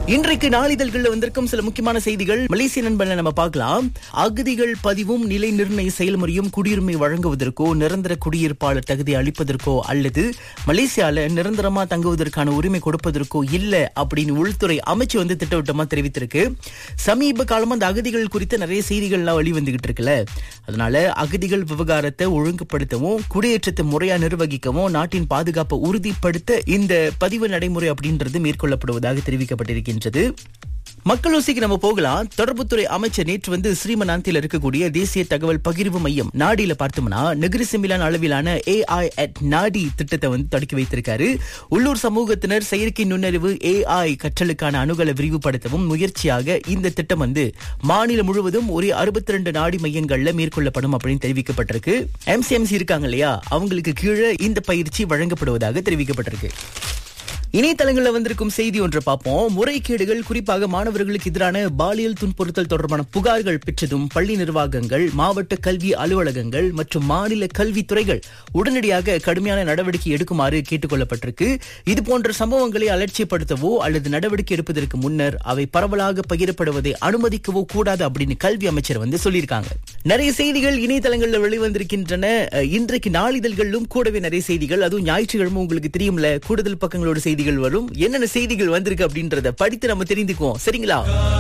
இன்றைக்கு நாளிதழ்கள்ல வந்திருக்கும் சில முக்கியமான செய்திகள் மலேசிய நண்பனை நம்ம பார்க்கலாம் அகதிகள் பதிவும் நிலை நிர்ணய செயல்முறையும் குடியுரிமை வழங்குவதற்கோ நிரந்தர குடியிருப்பாளர் தகுதி அளிப்பதற்கோ அல்லது மலேசியால நிரந்தரமா தங்குவதற்கான உரிமை கொடுப்பதற்கோ இல்ல அப்படின்னு உள்துறை அமைச்சு வந்து திட்டவட்டமா தெரிவித்திருக்கு சமீப காலமா அந்த அகதிகள் குறித்த நிறைய செய்திகள்லாம் வெளிவந்துகிட்டு இருக்குல்ல அதனால அகதிகள் விவகாரத்தை ஒழுங்குபடுத்தவும் குடியேற்றத்தை முறையா நிர்வகிக்கவும் நாட்டின் பாதுகாப்பை உறுதிப்படுத்த இந்த பதிவு நடைமுறை அப்படின்றது மேற்கொள்ளப்படுவதாக தெரிவிக்கப்பட்டிருக்கின்றது மக்கள் ஓசிக்கு நம்ம போகலாம் தொடர்புத்துறை அமைச்சர் நேற்று வந்து ஸ்ரீமனாந்தில் இருக்கக்கூடிய தேசிய தகவல் பகிர்வு மையம் நாடியில பார்த்தோம்னா நெகிரி செம்பிலான் அளவிலான ஏஐ அட் நாடி திட்டத்தை வந்து தொடக்கி வைத்திருக்காரு உள்ளூர் சமூகத்தினர் செயற்கை நுண்ணறிவு ஏஐ கற்றலுக்கான அணுகலை விரிவுபடுத்தவும் முயற்சியாக இந்த திட்டம் வந்து மாநிலம் முழுவதும் ஒரு அறுபத்தி ரெண்டு நாடி மையங்கள்ல மேற்கொள்ளப்படும் அப்படின்னு தெரிவிக்கப்பட்டிருக்கு எம்சிஎம்சி இருக்காங்க இல்லையா அவங்களுக்கு கீழே இந்த பயிற்சி வழங்கப்படுவதாக தெரிவிக்கப்பட்டிருக்கு இணையதளங்களில் வந்திருக்கும் செய்தி ஒன்றை பார்ப்போம் முறைகேடுகள் குறிப்பாக மாணவர்களுக்கு எதிரான பாலியல் துன்புறுத்தல் தொடர்பான புகார்கள் பெற்றதும் பள்ளி நிர்வாகங்கள் மாவட்ட கல்வி அலுவலகங்கள் மற்றும் மாநில கல்வித்துறைகள் உடனடியாக கடுமையான நடவடிக்கை எடுக்குமாறு கேட்டுக் கொள்ளப்பட்டிருக்கு இது போன்ற சம்பவங்களை அலட்சியப்படுத்தவோ அல்லது நடவடிக்கை எடுப்பதற்கு முன்னர் அவை பரவலாக பகிரப்படுவதை அனுமதிக்கவோ கூடாது அப்படின்னு கல்வி அமைச்சர் வந்து சொல்லியிருக்காங்க நிறைய செய்திகள் இணையதளங்களில் வெளிவந்திருக்கின்றன அஹ், இன்றைக்கு நாளிதழ்களிலும் கூடவே நிறைய செய்திகள் அதுவும் ஞாயிற்றுக்கிழமை உங்களுக்கு தெரியும்ல கூடுதல் பக்கங்களோட செய்திகள் வரும் என்னென்ன செய்திகள் வந்திருக்கு அப்படின்றத படித்து நம்ம தெரிந்துக்குவோம் சரிங்களா